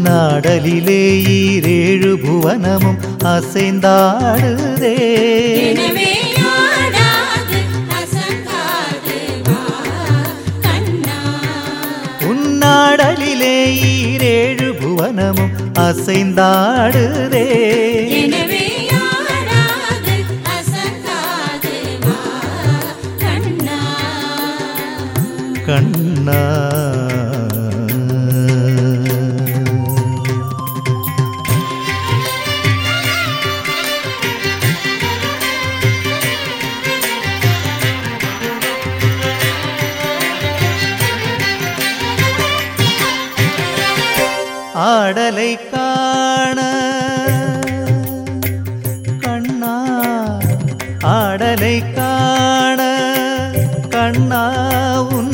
உன்னாடலிலே ஈரேழு புவனமும் அசைந்தாடுதே எனவே ஆடாது அசங்காது வா கண்ணா உன்னாடலிலே ஈரேழு புவனமும் அசைந்தாடுதே எனவே ஆடாது அசங்காது வா கண்ணா கண்ணா ஆடலை காண கண்ணா ஆடலை காண கண்ணா உன்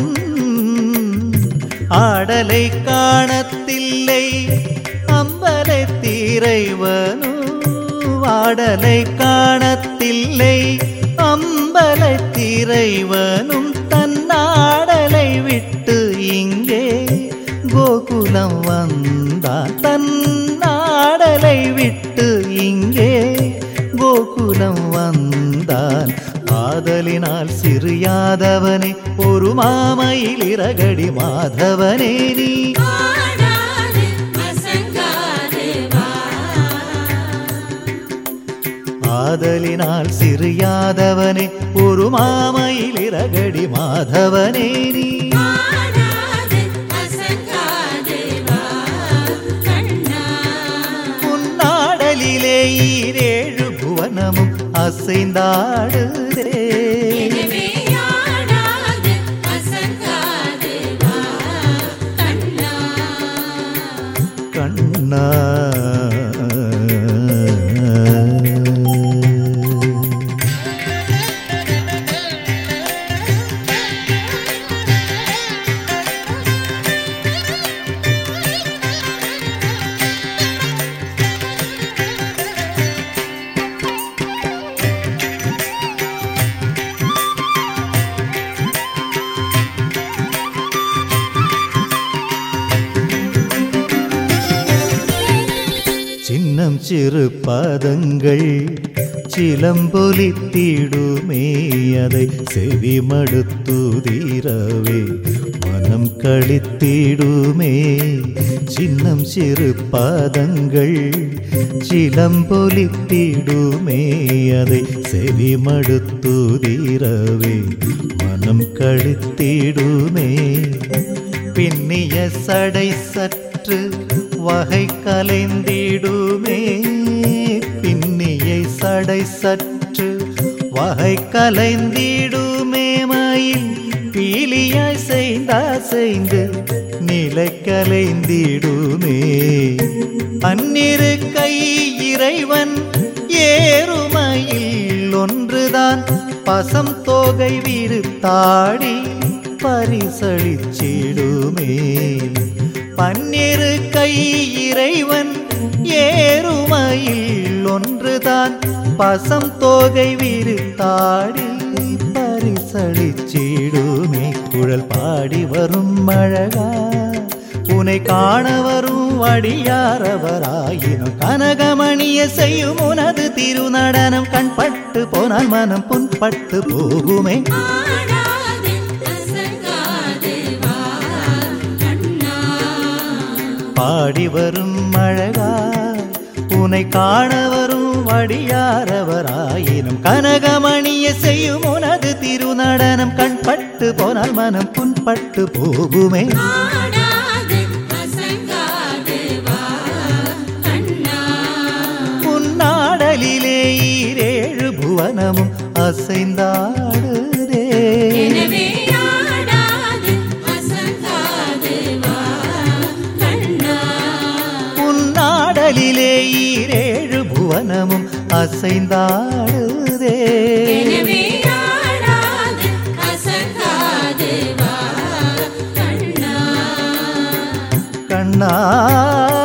ஆடலை காணத்தில்லை அம்பலை தீரைவனு ஆடலை காணத்தில்லை அம்பலை தீரைவனும் தன்னாடலை விட்டு இங்கே கோகுலம் வந்தான் தன்னாடலை விட்டு இங்கே கோகுலம் வந்தான் ஆதலினால் சிறு யாதவனே ஒரு மாமையில் இரகடி மாதவனே நீ ஆடாது அசங்காது வா ஆதலினால் சிறு யாதவனே ஒரு மாமையில் இரகடி மாதவனே நீ ஆடாது அசங்காது வா கண்ணா உன்னாடலிலே ஈரேழு புவனமும் அசைந்தாடுதே எனவே ஆடாது அசங்காது வா கண்ணா கண்ணா சின்னம் சிறு பாதங்கள் சிலம்பொலித்திடுமே அதை செவி மடுத்துதீரவே மனம் கழித்திடுமே சின்னம் சிறு பாதங்கள் சிலம்பொலித்திடுமே அதை செவி மடுத்துதீரவே மனம் கழித்திடுமே பின்னிய சடை சற்று வகை கலைந்திடுமே பின்னியை சடை சற்று வகை கலைந்திடுமே மயில் பீலியாய் செய்தா செய்து நிலை கலைந்திடுமே அந்நிரு கை இறைவன் ஏறுமையில் ஒன்றுதான் பசம் தோகை விருத்தாடி பரிசளிச்சிடுமே பன்னிரு கை இறைவன் ஏறுமையில் ஒன்றுதான் பசம் தோகை விருத்தாடி பரிசளிச்சிடுமே குழல் பாடி வரும் அழகா உனை காண வரும் அடியாரவராயினும் கனகமணிய செய்யும் உனது திருநடனம் கண்பட்டு போனால் மனம் புண்பட்டு போகுமே ஆடாது அசங்காது வா கண்ணா பாடி வரும் அழகா உனை காண வரும் அடியாரவராயினும் கனகமணிய செய்யும் உனது திருநடனம் கண்பட்டு போனால் மனம் புண்பட்டு போகுமே ஆடாது அசங்காது வா கண்ணா உன்னாடலிலே ஈரேழு புவனமும் அசைந்தாடுதே எனவே ஆடாது அசங்காது வா கண்ணா உன்னாடலிலே ஈரேழு புவனமும் அசைந்தாடுதே எனவே ஆடாது அசங்காது வா கண்ணா கண்ணா